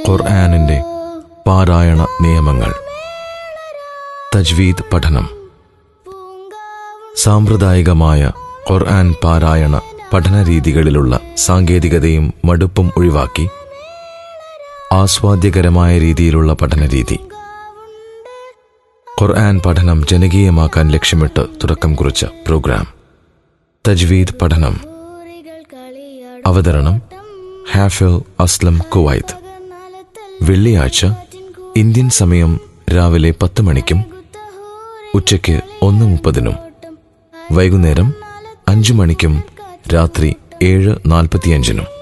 ഖുർആാനിൻ്റെ പാരായണ നിയമങ്ങൾ തജ്വീദ് പഠനം സാമ്പ്രദായികമായ ഖുർആൻ പാരായണ പഠന രീതികളിലുള്ള സാങ്കേതികതയും മടുപ്പും ഒഴിവാക്കി ആസ്വാദ്യകരമായ രീതിയിലുള്ള പഠനരീതി ഖുർആൻ പഠനം ജനകീയമാക്കാൻ ലക്ഷ്യമിട്ട് തുടക്കം കുറിച്ച പ്രോഗ്രാം തജ്വീദ് പഠനം അവതരണം ഹാഫിൽ അസ്ലം കുവൈത്ത് വെള്ളിയാഴ്ച ഇന്ത്യൻ സമയം രാവിലെ പത്ത് മണിക്കും ഉച്ചയ്ക്ക് ഒന്ന് മുപ്പതിനും വൈകുന്നേരം അഞ്ചു മണിക്കും രാത്രി ഏഴ് നാൽപ്പത്തിയഞ്ചിനും